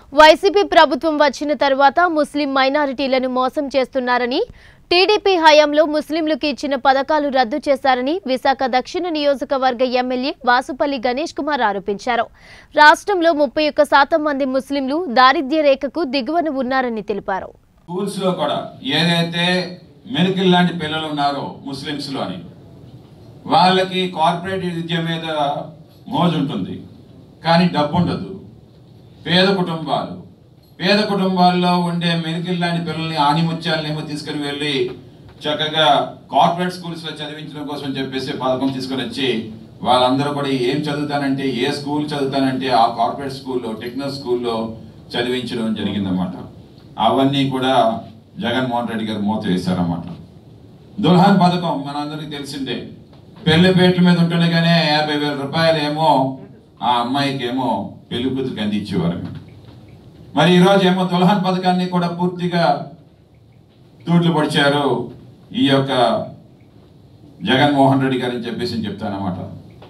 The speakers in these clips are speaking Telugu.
వైసీపీ ప్రభుత్వం వచ్చిన తర్వాత ముస్లిం మైనారిటీలను మోసం చేస్తున్నారని టీడీపీ హయాంలో ముస్లింలకు ఇచ్చిన పథకాలు రద్దు చేశారని విశాఖ దక్షిణ నియోజకవర్గ ఎమ్మెల్యే వాసుపల్లి గణేష్ కుమార్ ఆరోపించారు రాష్ట్రంలో ముప్పై ఒక్క శాతం మంది ముస్లింలు దారిద్ర్య రేఖకు దిగువన ఉన్నారని తెలిపారు స్కూల్స్ లో కూడా ఏదైతే మెరికల్ లాంటి పిల్లలు ఉన్నారో ముస్లిమ్స్ లో అని వాళ్ళకి కార్పొరేట్ విద్య మీద మోజు ఉంటుంది కానీ డబ్బు ఉండదు పేద కుటుంబాలు పేద కుటుంబాల్లో ఉండే మెరికల్ లాంటి పిల్లల్ని ఆనిముత్యాలనేమో తీసుకుని వెళ్ళి చక్కగా కార్పొరేట్ స్కూల్స్ లో చదివించడం కోసం చెప్పేసి పథకం తీసుకొని వచ్చి వాళ్ళందరూ కూడా ఏం చదువుతానంటే ఏ స్కూల్ చదువుతానంటే ఆ కార్పొరేట్ స్కూల్లో టెక్నో స్కూల్లో చదివించడం జరిగిందన్నమాట అవన్నీ కూడా జగన్మోహన్ రెడ్డి గారు మూత వేశారన్నమాట దుల్హన్ పథకం మనందరికీ తెలిసిందే పెళ్లి పేట్ల మీద ఉంటుండగానే యాభై వేల రూపాయలు ఏమో ఆ అమ్మాయికి ఏమో పెళ్లి కూతురికి అందించేవారు మరి ఈరోజు ఏమో దుల్హన్ పథకాన్ని కూడా పూర్తిగా తూట్లు పొడిచారు ఈ యొక్క జగన్మోహన్ రెడ్డి గారు అని చెప్పేసి చెప్తానమాట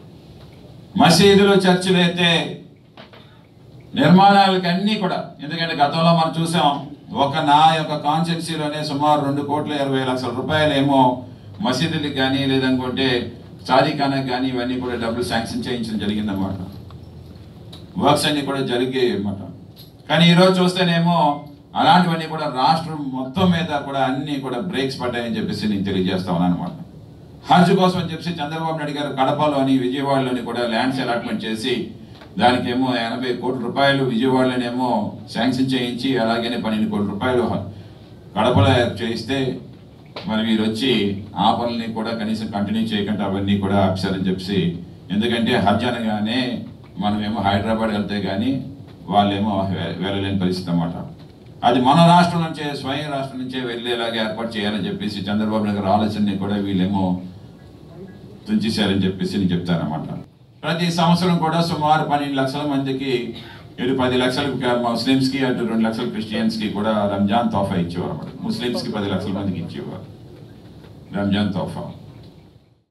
మసీదులు చర్చిలు అయితే నిర్మాణాలకి అన్నీ కూడా ఎందుకంటే గతంలో మనం చూసాం ఒక నా యొక్క కాన్స్టిట్యూన్సీలోనే సుమారు రెండు కోట్ల ఇరవై లక్షల రూపాయలు ఏమో మసీదులకు కానీ లేదనుకుంటే షాదీఖానాకి కానీ ఇవన్నీ కూడా డబ్బులు శాంక్షన్ చేయించడం జరిగిందన్నమాట వర్క్స్ అన్ని కూడా జరిగాయి అన్నమాట కానీ ఈరోజు చూస్తేనేమో అలాంటివన్నీ కూడా రాష్ట్రం మొత్తం మీద కూడా అన్ని కూడా బ్రేక్స్ పడ్డాయని చెప్పేసి నేను తెలియజేస్తా ఉన్నాను అనమాట హజ్ కోసం అని చెప్పి చంద్రబాబు నాయుడు గారు కడపలోని విజయవాడలోని కూడా ల్యాండ్స్ అలాట్మెంట్ చేసి దానికేమో ఎనభై కోట్ల రూపాయలు విజయవాడలోనేమో శాంక్షన్ చేయించి అలాగనే పన్నెండు కోట్ల రూపాయలు హ- కడపలో చేయిస్తే మరి వీరు వచ్చి ఆ పనుల్ని కూడా కనీసం కంటిన్యూ చేయకుండా అవన్నీ కూడా ఆపేశారని చెప్పి ఎందుకంటే హజ్ అనగానే మనమేమో హైదరాబాద్ వెళ్తే కానీ వాళ్ళేమో వె- వెళ్ళలేని పరిస్థితి అన్నమాట అది మన రాష్ట్రం నుంచే స్వయం రాష్ట్రం నుంచే వెళ్ళేలాగా ఏర్పాటు చేయాలని చెప్పేసి చంద్రబాబు నాయుడు గారి ఆలోచనని కూడా వీళ్ళేమో తుంచేశారని చెప్పేసి నేను చెప్తానమాట ప్రతి సంవత్సరం కూడా సుమారు పన్నెండు లక్షల మందికి ఇటు పది లక్షలు ముస్లిమ్స్ కి అటు రెండు లక్షల క్రిస్టియన్స్ కి కూడా రంజాన్ తోఫా ఇచ్చేవారు అన్నమాట ముస్లిమ్స్ కి పది లక్షల మందికి ఇచ్చేవారు రంజాన్ తోఫా